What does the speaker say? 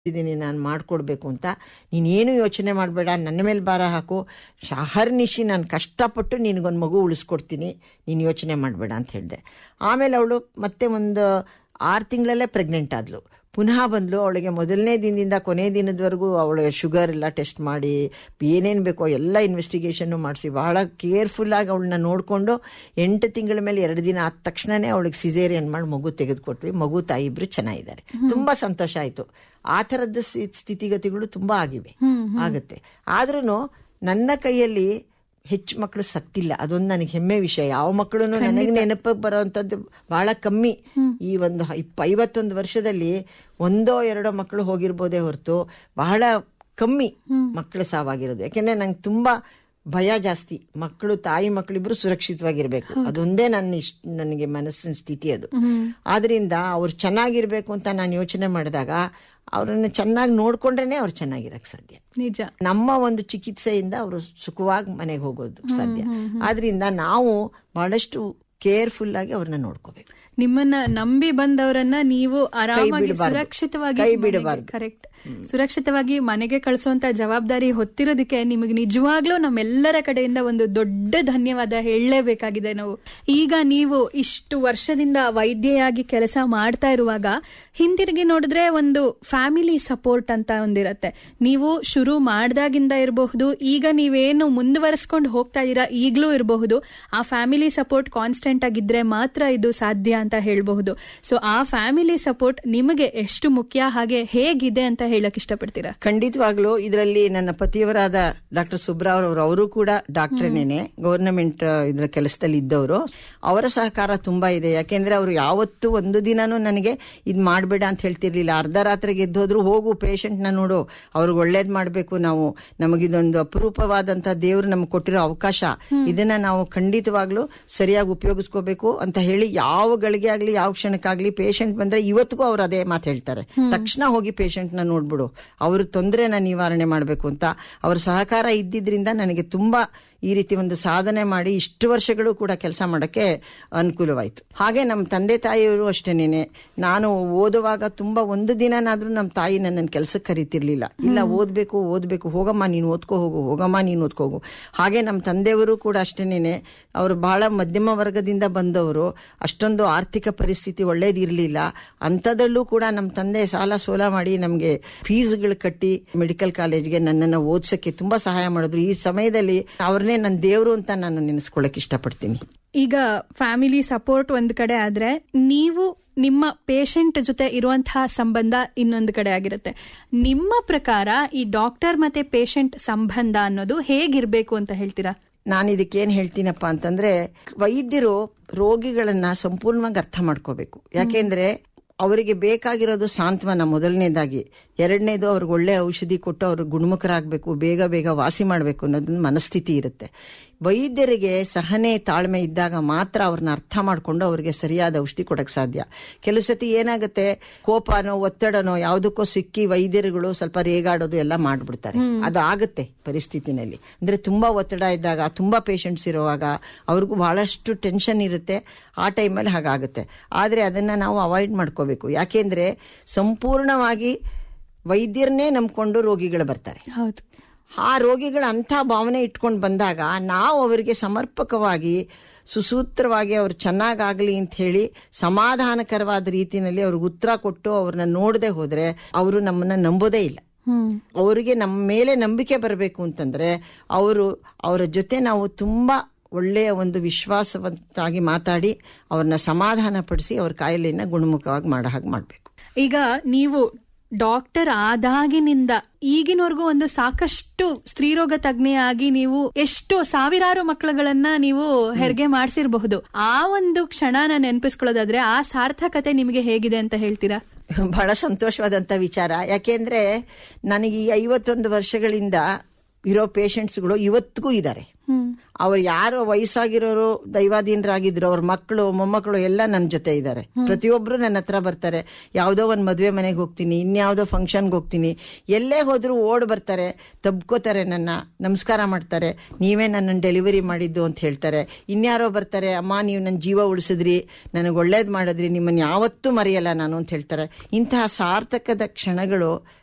ಇದ್ದೀನಿ ನಾನು ಮಾಡ್ಕೊಡ್ಬೇಕು ಅಂತ ನೀನೇನು ಯೋಚನೆ ಮಾಡಬೇಡ ನನ್ನ ಮೇಲೆ ಭಾರ ಹಾಕು ಶಹರ್ನಿಶಿ ನಾನು ಕಷ್ಟಪಟ್ಟು ನಿನಗೊಂದು ಮಗು ಉಳಿಸ್ಕೊಡ್ತೀನಿ ನೀನು ಯೋಚನೆ ಮಾಡಬೇಡ ಅಂತ ಹೇಳಿದೆ ಆಮೇಲೆ ಅವಳು ಮತ್ತೆ ಒಂದು ಆರು ತಿಂಗಳಲ್ಲೇ ಪ್ರೆಗ್ನೆಂಟ್ ಆದ್ಲು ಪುನಃ ಬಂದ್ಲು ಅವಳಿಗೆ ಮೊದಲನೇ ದಿನದಿಂದ ಕೊನೆ ದಿನದವರೆಗೂ ಅವಳಿಗೆ ಶುಗರ್ ಎಲ್ಲ ಟೆಸ್ಟ್ ಮಾಡಿ ಏನೇನು ಬೇಕೋ ಎಲ್ಲ ಇನ್ವೆಸ್ಟಿಗೇಷನ್ ಮಾಡಿಸಿ ಬಹಳ ಕೇರ್ಫುಲ್ಲಾಗಿ ಅವಳನ್ನ ನೋಡಿಕೊಂಡು ಎಂಟು ತಿಂಗಳ ಮೇಲೆ ಎರಡು ದಿನ ಆದ ತಕ್ಷಣನೇ ಅವಳಿಗೆ ಸಿಸೇರಿಯನ್ ಮಾಡಿ ಮಗು ತೆಗೆದುಕೊಟ್ವಿ ಮಗು ತಾಯಿ ಇಬ್ರು ಚೆನ್ನಾಗಿದ್ದಾರೆ ತುಂಬಾ ಸಂತೋಷ ಆಯ್ತು ಆ ಥರದ ಸ್ಥಿತಿಗತಿಗಳು ತುಂಬಾ ಆಗಿವೆ ಆಗುತ್ತೆ ಆದ್ರೂ ನನ್ನ ಕೈಯಲ್ಲಿ ಹೆಚ್ಚು ಮಕ್ಕಳು ಸತ್ತಿಲ್ಲ ಅದೊಂದು ನನಗೆ ಹೆಮ್ಮೆ ವಿಷಯ ಯಾವ ಮಕ್ಕಳು ನನಗೆ ನೆನಪಿಗೆ ಬರೋವಂಥದ್ದು ಬಹಳ ಕಮ್ಮಿ ಈ ಒಂದು ಇಪ್ಪ ಐವತ್ತೊಂದು ವರ್ಷದಲ್ಲಿ ಒಂದೋ ಎರಡೋ ಮಕ್ಕಳು ಹೋಗಿರ್ಬೋದೇ ಹೊರತು ಬಹಳ ಕಮ್ಮಿ ಮಕ್ಕಳು ಸಾವಾಗಿರೋದು ಯಾಕೆಂದ್ರೆ ನಂಗೆ ತುಂಬಾ ಭಯ ಜಾಸ್ತಿ ಮಕ್ಕಳು ತಾಯಿ ಮಕ್ಕಳಿಬ್ರು ಸುರಕ್ಷಿತವಾಗಿರ್ಬೇಕು ಅದೊಂದೇ ನನ್ನ ಇಷ್ಟ ನನಗೆ ಮನಸ್ಸಿನ ಸ್ಥಿತಿ ಅದು ಆದ್ರಿಂದ ಅವ್ರು ಚೆನ್ನಾಗಿರ್ಬೇಕು ಅಂತ ನಾನು ಯೋಚನೆ ಮಾಡಿದಾಗ ಅವ್ರನ್ನ ಚೆನ್ನಾಗಿ ನೋಡ್ಕೊಂಡ್ರೇನೆ ಅವ್ರು ಚೆನ್ನಾಗಿರಕ್ ಸಾಧ್ಯ ನಿಜ ನಮ್ಮ ಒಂದು ಚಿಕಿತ್ಸೆಯಿಂದ ಅವರು ಸುಖವಾಗಿ ಮನೆಗೆ ಹೋಗೋದು ಸಾಧ್ಯ ಆದ್ರಿಂದ ನಾವು ಬಹಳಷ್ಟು ಕೇರ್ಫುಲ್ ಆಗಿ ಅವ್ರನ್ನ ನೋಡ್ಕೋಬೇಕು ನಿಮ್ಮನ್ನ ನಂಬಿ ಬಂದವರನ್ನ ನೀವು ಆರಾಮಾಗಿ ಬಿಡ್ಬಾರ್ದು. ಸುರಕ್ಷಿತವಾಗಿ ಕೈ ಮನೆಗೆ- ಬಿಡಬಾರ್ದು. ಕರೆಕ್ಟ್ ಸುರಕ್ಷಿತವಾಗಿ ಮನೆಗೆ ಕಳಿಸುವಂತ ಜವಾಬ್ದಾರಿ ಹೊತ್ತಿರೋದಕ್ಕೆ ನಿಮಗೆ ನಿಜವಾಗ್ಲೂ ನಮ್ಮೆಲ್ಲರ ಕಡೆಯಿಂದ ಒಂದು ದೊಡ್ಡ ಧನ್ಯವಾದ ಹೇಳಲೇಬೇಕಾಗಿದೆ ನಾವು ಈಗ ನೀವು ಇಷ್ಟು ವರ್ಷದಿಂದ ವೈದ್ಯೆಯಾಗಿ ಕೆಲಸ ಮಾಡ್ತಾ ಇರುವಾಗ ಹಿಂದಿರುಗಿ ನೋಡಿದ್ರೆ ಒಂದು ಫ್ಯಾಮಿಲಿ ಸಪೋರ್ಟ್ ಅಂತ ಒಂದಿರತ್ತೆ ನೀವು ಶುರು ಮಾಡ್ದಾಗಿಂದ ಇರಬಹುದು ಈಗ ನೀವೇನು ಮುಂದುವರಿಸ್ಕೊಂಡು ಹೋಗ್ತಾ ಇದ್ದೀರಾ ಈಗಲೂ ಇರಬಹುದು ಆ ಫ್ಯಾಮಿಲಿ ಸಪೋರ್ಟ್ ಕಾನ್ಸ್ಟೆಂಟ್ ಆಗಿದ್ರೆ ಮಾತ್ರ ಇದು ಸಾಧ್ಯ ಅಂತ ಹೇಳಬಹುದು ಸೊ ಆ ಫ್ಯಾಮಿಲಿ ಸಪೋರ್ಟ್ ನಿಮಗೆ ಎಷ್ಟು ಮುಖ್ಯ ಹಾಗೆ ಹೇಗಿದೆ ಅಂತ ಹೇಳಕ್ ಇಷ್ಟಪಡ್ತೀರಾ ಖಂಡಿತವಾಗ್ಲೂ ಇದರಲ್ಲಿ ನನ್ನ ಪತಿಯವರಾದ ಡಾಕ್ಟರ್ ಸುಬ್ರಾವ್ ಅವರು ಅವರು ಕೂಡ ಡಾಕ್ಟ್ರೇನೇನೆ ಗವರ್ನಮೆಂಟ್ ಇದ್ರ ಕೆಲಸದಲ್ಲಿ ಇದ್ದವರು ಅವರ ಸಹಕಾರ ತುಂಬಾ ಇದೆ ಯಾಕೆಂದ್ರೆ ಅವರು ಯಾವತ್ತೂ ಒಂದು ದಿನಾನು ನನಗೆ ಇದ್ ಮಾಡ್ಬೇಡ ಅಂತ ಹೇಳ್ತಿರ್ಲಿಲ್ಲ ಅರ್ಧ ರಾತ್ರಿಗೆ ಎದ್ದೋದ್ರು ಹೋಗು ಪೇಷಂಟ್ ನ ನೋಡು ಅವ್ರಿಗೆ ಒಳ್ಳೇದ್ ಮಾಡ್ಬೇಕು ನಾವು ನಮಗಿದೊಂದು ಅಪರೂಪವಾದಂತ ದೇವ್ರು ನಮ್ಗೆ ಕೊಟ್ಟಿರೋ ಅವಕಾಶ ಇದನ್ನ ನಾವು ಖಂಡಿತವಾಗ್ಲೂ ಸರಿಯಾಗಿ ಉಪಯೋಗಿಸ್ಕೋಬೇಕು ಅಂತ ಹೇಳಿ ಯಾವ ಗಳಿಗೆ ಆಗ್ಲಿ ಯಾವ ಕ್ಷಣಕ್ಕಾಗ್ಲಿ ಪೇಷಂಟ್ ಬಂದ್ರೆ ಇವತ್ತಿಗೂ ಅವ್ರು ಅದೇ ಮಾತು ಹೇಳ್ತಾರೆ ತಕ್ಷಣ ಹೋಗಿ ಪೇಷಂಟ್ ನ ನೋಡ್ಬಿಡು ಅವ್ರ ತೊಂದರೆನ ನಿವಾರಣೆ ಮಾಡಬೇಕು ಅಂತ ಅವ್ರ ಸಹಕಾರ ಇದ್ದಿದ್ರಿಂದ ನನಗೆ ತುಂಬಾ ಈ ರೀತಿ ಒಂದು ಸಾಧನೆ ಮಾಡಿ ಇಷ್ಟು ವರ್ಷಗಳು ಕೂಡ ಕೆಲಸ ಮಾಡಕ್ಕೆ ಅನುಕೂಲವಾಯ್ತು ಹಾಗೆ ನಮ್ಮ ತಂದೆ ತಾಯಿಯವರು ಅಷ್ಟೇನೇನೆ ನಾನು ಓದುವಾಗ ತುಂಬಾ ಒಂದು ದಿನನಾದ್ರೂ ನಮ್ಮ ತಾಯಿ ನನ್ನನ್ನು ಕೆಲಸಕ್ಕೆ ಕರಿತಿರ್ಲಿಲ್ಲ ಇಲ್ಲ ಓದ್ಬೇಕು ಓದ್ಬೇಕು ಹೋಗಮ್ಮ ನೀನು ಓದ್ಕೋ ಹೋಗು ಹೋಗಮ್ಮ ನೀನು ಓದ್ಕೋ ಹೋಗು ಹಾಗೆ ನಮ್ಮ ತಂದೆಯವರು ಕೂಡ ಅಷ್ಟೇನೇನೆ ಅವರು ಬಹಳ ಮಧ್ಯಮ ವರ್ಗದಿಂದ ಬಂದವರು ಅಷ್ಟೊಂದು ಆರ್ಥಿಕ ಪರಿಸ್ಥಿತಿ ಒಳ್ಳೇದಿರ್ಲಿಲ್ಲ ಅಂಥದ್ರಲ್ಲೂ ಕೂಡ ನಮ್ಮ ತಂದೆ ಸಾಲ ಸೋಲ ಮಾಡಿ ನಮಗೆ ಫೀಸ್ಗಳು ಕಟ್ಟಿ ಮೆಡಿಕಲ್ ಕಾಲೇಜ್ಗೆ ನನ್ನನ್ನು ಓದ್ಸಕ್ಕೆ ತುಂಬಾ ಸಹಾಯ ಮಾಡಿದ್ರು ಈ ಸಮಯದಲ್ಲಿ ಅವ್ರನ್ನೇ ನನ್ನ ದೇವರು ಅಂತ ನಾನು ನೆನೆಸ್ಕೊಳ್ಳಕ್ ಇಷ್ಟಪಡ್ತೀನಿ ಈಗ ಫ್ಯಾಮಿಲಿ ಸಪೋರ್ಟ್ ಒಂದ್ ಕಡೆ ಆದ್ರೆ ನೀವು ನಿಮ್ಮ ಪೇಷಂಟ್ ಜೊತೆ ಇರುವಂತಹ ಸಂಬಂಧ ಇನ್ನೊಂದು ಕಡೆ ಆಗಿರುತ್ತೆ ನಿಮ್ಮ ಪ್ರಕಾರ ಈ ಡಾಕ್ಟರ್ ಮತ್ತೆ ಪೇಷಂಟ್ ಸಂಬಂಧ ಅನ್ನೋದು ಹೇಗಿರ್ಬೇಕು ಅಂತ ಹೇಳ್ತೀರಾ ನಾನು ಇದಕ್ಕೇನ್ ಹೇಳ್ತೀನಪ್ಪ ಅಂತಂದ್ರೆ ವೈದ್ಯರು ರೋಗಿಗಳನ್ನ ಸಂಪೂರ್ಣವಾಗಿ ಅರ್ಥ ಮಾಡ್ಕೋಬೇಕು ಯಾಕೆಂದ್ರೆ ಅವರಿಗೆ ಬೇಕಾಗಿರೋದು ಸಾಂತ್ವನ ಮೊದಲನೇದಾಗಿ ಎರಡನೇದು ಅವ್ರಿಗೆ ಒಳ್ಳೆ ಔಷಧಿ ಕೊಟ್ಟು ಅವ್ರಿಗೆ ಗುಣಮುಖರಾಗಬೇಕು ಬೇಗ ಬೇಗ ವಾಸಿ ಮಾಡಬೇಕು ಅನ್ನೋದೊಂದು ಮನಸ್ಥಿತಿ ಇರುತ್ತೆ ವೈದ್ಯರಿಗೆ ಸಹನೆ ತಾಳ್ಮೆ ಇದ್ದಾಗ ಮಾತ್ರ ಅವ್ರನ್ನ ಅರ್ಥ ಮಾಡ್ಕೊಂಡು ಅವ್ರಿಗೆ ಸರಿಯಾದ ಔಷಧಿ ಕೊಡಕ್ ಸಾಧ್ಯ ಕೆಲವು ಸತಿ ಏನಾಗುತ್ತೆ ಕೋಪನೋ ಒತ್ತಡನೋ ಯಾವುದಕ್ಕೋ ಸಿಕ್ಕಿ ವೈದ್ಯರುಗಳು ಸ್ವಲ್ಪ ರೇಗಾಡೋದು ಎಲ್ಲ ಮಾಡ್ಬಿಡ್ತಾರೆ ಅದು ಆಗುತ್ತೆ ಪರಿಸ್ಥಿತಿನಲ್ಲಿ ಅಂದ್ರೆ ತುಂಬಾ ಒತ್ತಡ ಇದ್ದಾಗ ತುಂಬಾ ಪೇಷಂಟ್ಸ್ ಇರುವಾಗ ಅವ್ರಿಗೂ ಬಹಳಷ್ಟು ಟೆನ್ಷನ್ ಇರುತ್ತೆ ಆ ಟೈಮಲ್ಲಿ ಹಾಗಾಗುತ್ತೆ ಆದ್ರೆ ಅದನ್ನ ನಾವು ಅವಾಯ್ಡ್ ಮಾಡ್ಕೋಬೇಕು ಯಾಕೆಂದ್ರೆ ಸಂಪೂರ್ಣವಾಗಿ ವೈದ್ಯರನ್ನೇ ನಂಬ್ಕೊಂಡು ರೋಗಿಗಳು ಬರ್ತಾರೆ ಹೌದು ಆ ರೋಗಿಗಳ ಅಂಥ ಭಾವನೆ ಇಟ್ಕೊಂಡು ಬಂದಾಗ ನಾವು ಅವರಿಗೆ ಸಮರ್ಪಕವಾಗಿ ಸುಸೂತ್ರವಾಗಿ ಅವ್ರು ಚೆನ್ನಾಗಾಗ್ಲಿ ಅಂತ ಹೇಳಿ ಸಮಾಧಾನಕರವಾದ ರೀತಿಯಲ್ಲಿ ಅವ್ರಿಗೆ ಉತ್ತರ ಕೊಟ್ಟು ಅವ್ರನ್ನ ನೋಡದೆ ಹೋದ್ರೆ ಅವರು ನಮ್ಮನ್ನ ನಂಬೋದೇ ಇಲ್ಲ ಅವರಿಗೆ ನಮ್ಮ ಮೇಲೆ ನಂಬಿಕೆ ಬರಬೇಕು ಅಂತಂದ್ರೆ ಅವರು ಅವರ ಜೊತೆ ನಾವು ತುಂಬಾ ಒಳ್ಳೆಯ ಒಂದು ವಿಶ್ವಾಸವಂತಾಗಿ ಮಾತಾಡಿ ಅವ್ರನ್ನ ಸಮಾಧಾನ ಪಡಿಸಿ ಅವ್ರ ಕಾಯಿಲೆಯನ್ನ ಗುಣಮುಖವಾಗಿ ಮಾಡೋ ಹಾಗೆ ಮಾಡ್ಬೇಕು ಈಗ ನೀವು ಡಾಕ್ಟರ್ ಆದಾಗಿನಿಂದ ಈಗಿನವರೆಗೂ ಒಂದು ಸಾಕಷ್ಟು ಸ್ತ್ರೀರೋಗ ತಜ್ಞೆಯಾಗಿ ನೀವು ಎಷ್ಟು ಸಾವಿರಾರು ಮಕ್ಕಳುಗಳನ್ನ ನೀವು ಹೆರಿಗೆ ಮಾಡಿಸಿರಬಹುದು ಆ ಒಂದು ಕ್ಷಣನ ನೆನಪಿಸ್ಕೊಳ್ಳೋದಾದ್ರೆ ಆ ಸಾರ್ಥಕತೆ ನಿಮಗೆ ಹೇಗಿದೆ ಅಂತ ಹೇಳ್ತೀರಾ ಬಹಳ ಸಂತೋಷವಾದಂತ ವಿಚಾರ ಯಾಕೆಂದ್ರೆ ನನಗೆ ಈ ಐವತ್ತೊಂದು ವರ್ಷಗಳಿಂದ ಇರೋ ಪೇಷಂಟ್ಸ್ಗಳು ಇವತ್ತಿಗೂ ಇದ್ದಾರೆ ಅವ್ರು ಯಾರು ವಯಸ್ಸಾಗಿರೋರು ದೈವಾಧೀನರಾಗಿದ್ರು ಅವ್ರ ಮಕ್ಕಳು ಮೊಮ್ಮಕ್ಕಳು ಎಲ್ಲ ನನ್ನ ಜೊತೆ ಇದ್ದಾರೆ ಪ್ರತಿಯೊಬ್ರು ನನ್ನ ಹತ್ರ ಬರ್ತಾರೆ ಯಾವ್ದೋ ಒಂದ್ ಮದ್ವೆ ಮನೆಗೆ ಹೋಗ್ತೀನಿ ಇನ್ಯಾವುದೋ ಫಂಕ್ಷನ್ಗೆ ಹೋಗ್ತೀನಿ ಎಲ್ಲೇ ಹೋದ್ರು ಓಡ್ ಬರ್ತಾರೆ ತಬ್ಕೋತಾರೆ ನನ್ನ ನಮಸ್ಕಾರ ಮಾಡ್ತಾರೆ ನೀವೇ ನನ್ನನ್ನು ಡೆಲಿವರಿ ಮಾಡಿದ್ದು ಅಂತ ಹೇಳ್ತಾರೆ ಇನ್ಯಾರೋ ಬರ್ತಾರೆ ಅಮ್ಮ ನೀವು ನನ್ನ ಜೀವ ಉಳಿಸಿದ್ರಿ ನನಗೆ ಒಳ್ಳೇದ್ ಮಾಡಿದ್ರಿ ನಿಮ್ಮನ್ನ ಯಾವತ್ತೂ ಮರೆಯಲ್ಲ ನಾನು ಅಂತ ಹೇಳ್ತಾರೆ ಇಂತಹ ಸಾರ್ಥಕದ ಕ್ಷಣಗಳು